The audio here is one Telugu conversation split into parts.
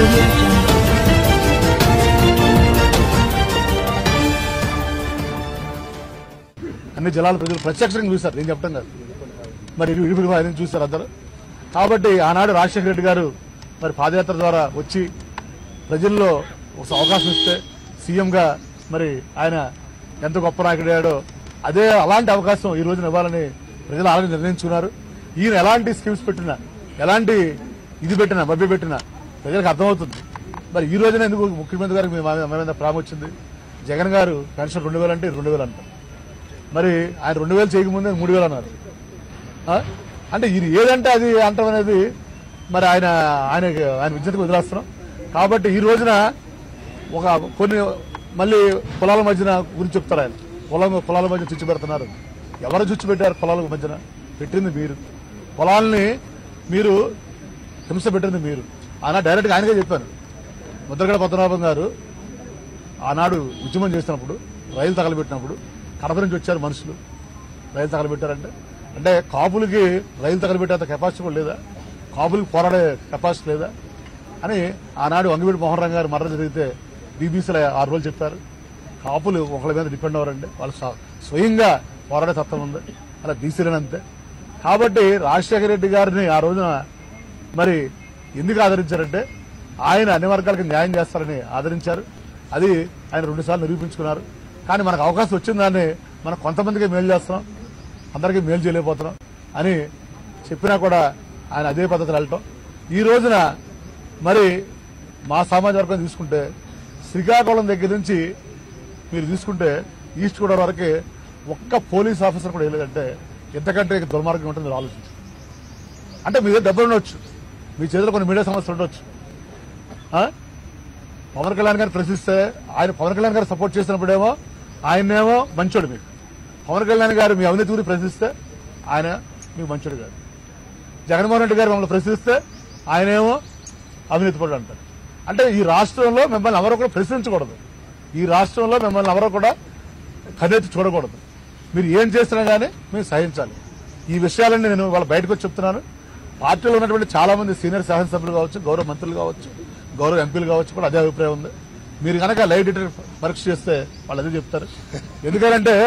audio jungle. అన్ని జిల్లాల ప్రజలు ప్రత్యక్షంగా చూశారు నేను చెప్పడం కాదు మరి ఇరువురు ఆయన చూశారు అందరూ కాబట్టి ఆనాడు రాజశేఖర రెడ్డి గారు మరి పాదయాత్ర ద్వారా వచ్చి ప్రజల్లో ఒక అవకాశం ఇస్తే సీఎంగా మరి ఆయన ఎంత గొప్ప నాయకుడాడో అదే అలాంటి అవకాశం ఈ రోజున ఇవ్వాలని ప్రజలు ఆలోచన నిర్ణయించుకున్నారు ఈయన ఎలాంటి స్కీమ్స్ పెట్టినా ఎలాంటి ఇది పెట్టినా మభ్య పెట్టినా ప్రజలకు అర్థమవుతుంది మరి ఈ రోజున ఎందుకు ముఖ్యమంత్రి గారికి మీ మా మా మీద ప్రేమ వచ్చింది జగన్ గారు పెన్షన్ రెండు వేలు అంటే రెండు వేలు అంటారు మరి ఆయన రెండు వేలు చేయకముందే మూడు వేలు అన్నారు ఆ? అంటే ఇది ఏదంటే అది అంటాం అనేది మరి ఆయన ఆయన ఆయన విద్యకు వదిలేస్తున్నాం కాబట్టి ఈ రోజున ఒక కొన్ని మళ్ళీ కులాల మధ్యన గురించి చెప్తారు ఆయన కులం కులాల మధ్య చుచ్చు పెడుతున్నారు ఎవరు చుచ్చు పెట్టారు కులాల మధ్యన పెట్టింది మీరు కులాలని మీరు హింస పెట్టింది మీరు ఆయన డైరెక్ట్గా ఆయనకే చెప్పాను ముద్రగడ పద్మనాభం గారు ఆనాడు ఉద్యమం చేసినప్పుడు రైలు తగలబెట్టినప్పుడు కడప నుంచి వచ్చారు మనుషులు రైలు తగలబెట్టారంటే అంటే కాపులకి రైలు తగలబెట్టేంత కెపాసిటీ కూడా లేదా కాపులకి పోరాడే కెపాసిటీ లేదా అని ఆనాడు వంగవీడి మోహన్ రంగ గారు మరణం జరిగితే బీబీసీలో ఆరు రోజులు చెప్పారు కాపులు ఒకళ్ళ మీద డిపెండ్ అవ్వరండి వాళ్ళు స్వ- స్వయంగా పోరాడే తత్వం ఉంది అలా బీసీలని అంతే కాబట్టి రాజశేఖర రెడ్డి గారిని ఆ రోజున మరి ఎందుకు ఆదరించారంటే ఆయన అన్ని వర్గాలకు న్యాయం చేస్తారని ఆదరించారు అది ఆయన రెండుసార్లు నిరూపించుకున్నారు కానీ మనకు అవకాశం వచ్చిన దాన్ని మనం కొంతమందికి మేలు చేస్తున్నాం అందరికీ మేలు చేయలేకపోతున్నాం అని చెప్పినా కూడా ఆయన అదే పద్ధతిలో వెళ్ళటం ఈ రోజున మరి మా సామాజిక వర్గం తీసుకుంటే శ్రీకాకుళం దగ్గర నుంచి మీరు తీసుకుంటే ఈస్ట్ గోదావరి వరకు ఒక్క పోలీస్ ఆఫీసర్ కూడా వెళ్ళదంటే ఎంతకంటే దుర్మార్గం ఉంటుంది మీరు ఆలోచించండి అంటే మీ దగ్గర డబ్బులు ఉండొచ్చు మీ చేతిలో కొన్ని మీడియా సమస్యలు ఉండొచ్చు ఆ? పవన్ కళ్యాణ్ గారిని ప్రశ్నిస్తే ఆయన పవన్ కళ్యాణ్ గారు సపోర్ట్ చేసినప్పుడేమో ఆయనేమో మంచోడు మీకు పవన్ కళ్యాణ్ గారు మీ అవినీతి గురించి ప్రశ్నిస్తే ఆయన మీకు మంచోడు కాదు జగన్మోహన్ రెడ్డి గారు మమ్మల్ని ప్రశ్నిస్తే ఆయనేమో అవినీతి పడు అంటారు అంటే ఈ రాష్ట్రంలో మిమ్మల్ని ఎవరు కూడా ప్రశ్నించకూడదు ఈ రాష్ట్రంలో మిమ్మల్ని ఎవరు కూడా కన్నెత్తి చూడకూడదు మీరు ఏం చేసినా గానీ మీరు సహించాలి ఈ విషయాలన్నీ నేను వాళ్ళ బయటకు వచ్చి చెప్తున్నాను పార్టీలో ఉన్నటువంటి చాలా మంది సీనియర్ శాసనసభ్యులు కావచ్చు గౌరవ మంత్రులు కావచ్చు గౌరవ ఎంపీలు కావచ్చు కూడా అదే అభిప్రాయం ఉంది మీరు కనుక లైవ్ డిటెక్టర్ పరీక్ష చేస్తే వాళ్ళు అదే చెప్తారు ఎందుకంటే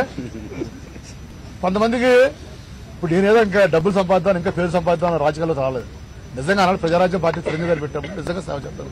కొంతమందికి ఇప్పుడు నేనేదో ఇంకా డబ్బులు సంపాదిద్దాను ఇంకా పేరు సంపాదిద్దాం రాజకీయాల్లో రాలేదు నిజంగా ఆనాడు ప్రజారాజ్యం పార్టీ చిరంజీవి గారు పెట్టాము నిజంగా సేవ చేద్దాం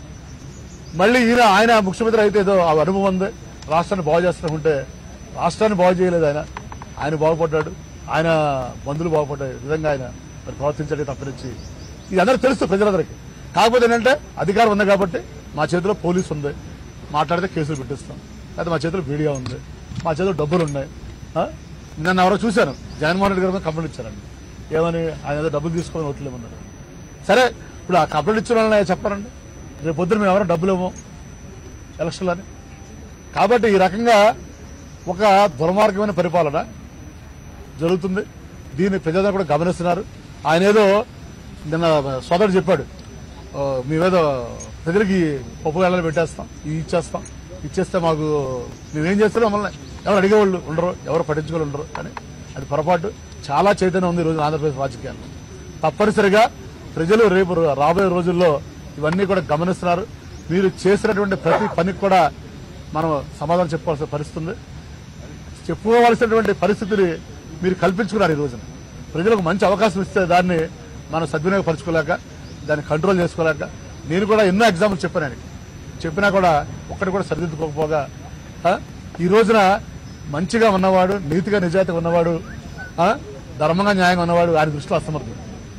మళ్ళీ ఈయన ఆయన ముఖ్యమంత్రి అయితే ఏదో ఆ అనుభవం ఉంది రాష్ట్రాన్ని బాగు చేస్తానుకుంటే రాష్ట్రాన్ని బాగు చేయలేదు ఆయన ఆయన బాగుపడ్డాడు ఆయన బంధువులు బాగుపడ్డాడు ఈ విధంగా ఆయన మరి ప్రవర్తించడం తప్పనిచ్చి ఇది అందరూ తెలుసు ప్రజలందరికీ కాకపోతే ఏంటంటే అధికారం ఉంది కాబట్టి మా చేతిలో పోలీసు ఉంది మాట్లాడితే కేసులు పెట్టిస్తాం అయితే మా చేతిలో మీడియా ఉంది మా చేతిలో డబ్బులు ఉన్నాయి ఆ? నన్ను ఎవరో చూశాను జగన్మోహన్ రెడ్డి గారి మీద కంప్లైంట్ ఇచ్చారండి ఏమని ఆయన ఏదో డబ్బులు తీసుకొని ఓట్లేమన్నారు సరే ఇప్పుడు ఆ కంప్లైంట్ ఇచ్చిన వాళ్ళని చెప్పారండి రేపు పొద్దున మేము ఎవరో డబ్బులు ఇవ్వం ఎలక్షన్లని కాబట్టి ఈ రకంగా ఒక దుర్మార్గమైన పరిపాలన జరుగుతుంది దీన్ని ప్రజలందరూ కూడా గమనిస్తున్నారు ఆయన ఏదో నిన్న సోదరుడు చెప్పాడు "ఓ, మేమేదో ప్రజలకి పప్పు వేళలు పెట్టేస్తాం ఇవి ఇచ్చేస్తాం ఇచ్చేస్తే మాకు మేమేం చేస్తారో మమ్మల్ని ఎవరు అడిగేవాళ్ళు ఉండరు ఎవరు పట్టించుకోవాలి ఉండరు అని అది పొరపాటు చాలా చైతన్యం ఉంది ఈ రోజు ఆంధ్రప్రదేశ్ రాజకీయాల్లో తప్పనిసరిగా ప్రజలు రేపు రాబోయే రోజుల్లో ఇవన్నీ కూడా గమనిస్తున్నారు మీరు చేసినటువంటి ప్రతి పనికి కూడా మనం సమాధానం చెప్పుకోవాల్సిన పరిస్థితి ఉంది చెప్పుకోవాల్సినటువంటి పరిస్థితిని మీరు కల్పించుకున్నారు ఈ రోజున ప్రజలకు మంచి అవకాశం ఇస్తే దాన్ని మనం సద్వినియోగపరచుకోలేక దాన్ని కంట్రోల్ చేసుకోలేక నేను కూడా ఎన్నో ఎగ్జాంపుల్ చెప్పాను ఆయనకి చెప్పినా కూడా ఒక్కటి కూడా సరిదిద్దుకోకపోగా ఆ, ఈ రోజున మంచిగా ఉన్నవాడు నీతిగా నిజాయితీగా ఉన్నవాడు ఆ, ధర్మంగా న్యాయంగా ఉన్నవాడు ఆయన దృష్టిలో అసమర్థుడు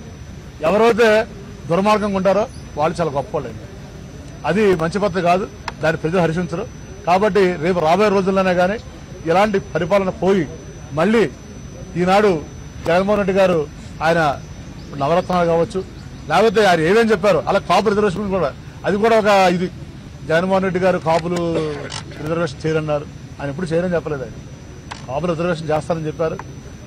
ఎవరైతే దుర్మార్గంగా ఉంటారో వాళ్ళు చాలా గొప్పవాళ్ళండి అది మంచి పద్ధతి కాదు దాన్ని ప్రజలు హర్షించరు కాబట్టి రేపు రాబోయే రోజుల్లోనే కానీ ఇలాంటి పరిపాలన పోయి మళ్ళీ ఈనాడు జగన్మోహన్ రెడ్డి గారు ఆయన నవరత్నాలు కావచ్చు లేకపోతే ఆయన ఏమేం చెప్పారు అలా కాపు రిజర్వేషన్ కూడా అది కూడా ఒక ఇది జగన్మోహన్ రెడ్డి గారు కాపులు రిజర్వేషన్ చేయరన్నారు ఆయన ఎప్పుడు చేయరని చెప్పలేదు ఆయన కాపులు రిజర్వేషన్ చేస్తారని చెప్పారు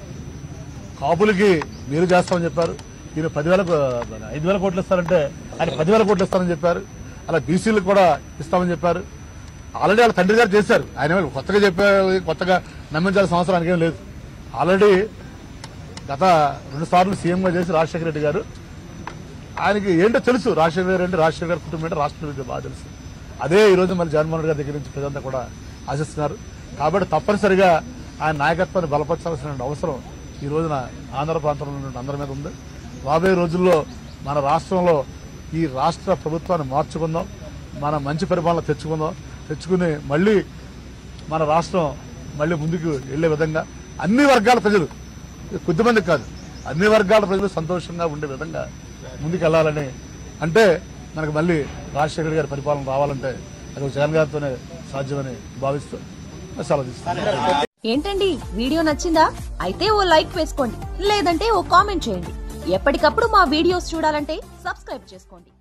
కాపులకి మీరు చేస్తామని చెప్పారు ఈయన పదివేల ఐదు వేల కోట్లు ఇస్తారంటే ఆయన పదివేల కోట్లు ఇస్తారని చెప్పారు అలా బీసీలకు కూడా ఇస్తామని చెప్పారు ఆల్రెడీ వాళ్ళ తండ్రి గారు చేశారు ఆయన ఏమీ కొత్తగా చెప్పారు కొత్తగా నమ్మించాల్సిన అవసరం ఏం లేదు ఆల్రెడీ గత రెండు సార్లు సీఎంగా చేసి రాజశేఖర రెడ్డి గారు ఆయనకి ఏంటో తెలుసు రాజశేఖర్ గారు అంటే రాజశేఖర్ గారి కుటుంబం అంటే రాష్ట్రం గురించి బాగా తెలుసు అదే ఈ రోజు మరి జగన్మోహన్ రెడ్డి గారి దగ్గర నుంచి ప్రజలంతా కూడా ఆశిస్తున్నారు కాబట్టి తప్పనిసరిగా ఆయన నాయకత్వాన్ని బలపరచాల్సిన అవసరం ఈ రోజున ఆంధ్ర ప్రాంతంలో ఉన్న అందరి మీద ఉంది రాబోయే రోజుల్లో మన రాష్ట్రంలో ఈ రాష్ట్ర ప్రభుత్వాన్ని మార్చుకుందాం మన మంచి పరిపాలన తెచ్చుకుందాం తెచ్చుకుని మళ్ళీ మన రాష్ట్రం మళ్ళీ ముందుకు వెళ్లే విధంగా అన్ని వర్గాల ప్రజలు కొద్దిమంది కాదు అన్ని వర్గాల ప్రజలు సంతోషంగా ఉండే విధంగా ముందుకు వెళ్ళాలని అంటే మనకు మళ్ళీ రాజశేఖర్ గారి పరిపాలన రావాలంటే అది ఒక జగన్ గారితోనే సాధ్యమని భావిస్తూ సెలవు తీసుకుంటాను. ఏంటండి వీడియో నచ్చిందా అయితే ఓ లైక్ వేసుకోండి లేదంటే ఓ కామెంట్ చేయండి ఎప్పటికప్పుడు మా వీడియోస్ చూడాలంటే సబ్స్క్రైబ్ చేసుకోండి